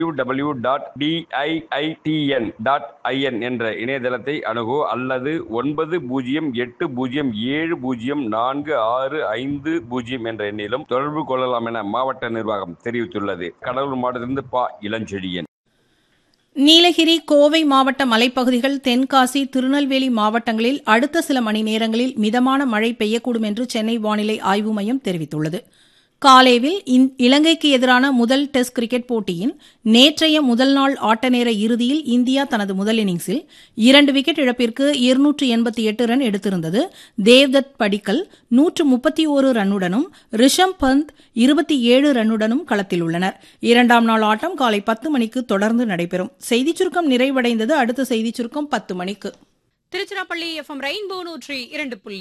W dot TIITN dot IN என்ற இணையதளத்தை அணுகோ அல்லது ஒன்பது பூஜ்ஜியம் எட்டு பூஜ்ஜியம் ஏழு பூஜ்ஜியம் நான்கு ஆறு ஐந்து பூஜ்ஜியம் என்ற எண்ணிலும் தொடர்பு கொள்ளலாம் என மாவட்ட நிர்வாகம் தெரிவித்துள்ளது கடலூர் மாவட்டத்திலிருந்து பா இளஞ்செழியன் நீலகிரி கோவை மாவட்ட மலைப்பகுதிகள் தென்காசி திருநெல்வேலி மாவட்டங்களில் அடுத்த சில மணி நேரங்களில் மிதமான மழை பெய்யக்கூடும் என்று சென்னை வானிலை ஆய்வு மையம் தெரிவித்துள்ளது காலேவில் இந்- இலங்கைக்கு எதிரான முதல் டெஸ்ட் கிரிக்கெட் போட்டியின் நேற்றைய முதல் நாள் ஆட்ட நேர இறுதியில் இந்தியா தனது முதல் இன்னிங்ஸில் இரண்டு விக்கெட் இழப்பிற்கு இருநூற்று எண்பத்தி எட்டு ரன் எடுத்திருந்தது தேவ்தத் படிக்கல் நூற்று முப்பத்தி ஓரு ரன்னுடனும் ரிஷம் பந்த் இருபத்தி ஏழு ரன்னுடனும் களத்தில் உள்ளனர் இரண்டாம் நாள் ஆட்டம் காலை பத்து மணிக்கு தொடர்ந்து நடைபெறும் செய்திச் சுருக்கம் நிறைவடைந்தது அடுத்த செய்திச் சுருக்கம் பத்து மணிக்கு திருச்சிராப்பள்ளி எஃப்எம் ரெயின்போ நூற்றி இரண்டு புள்ளி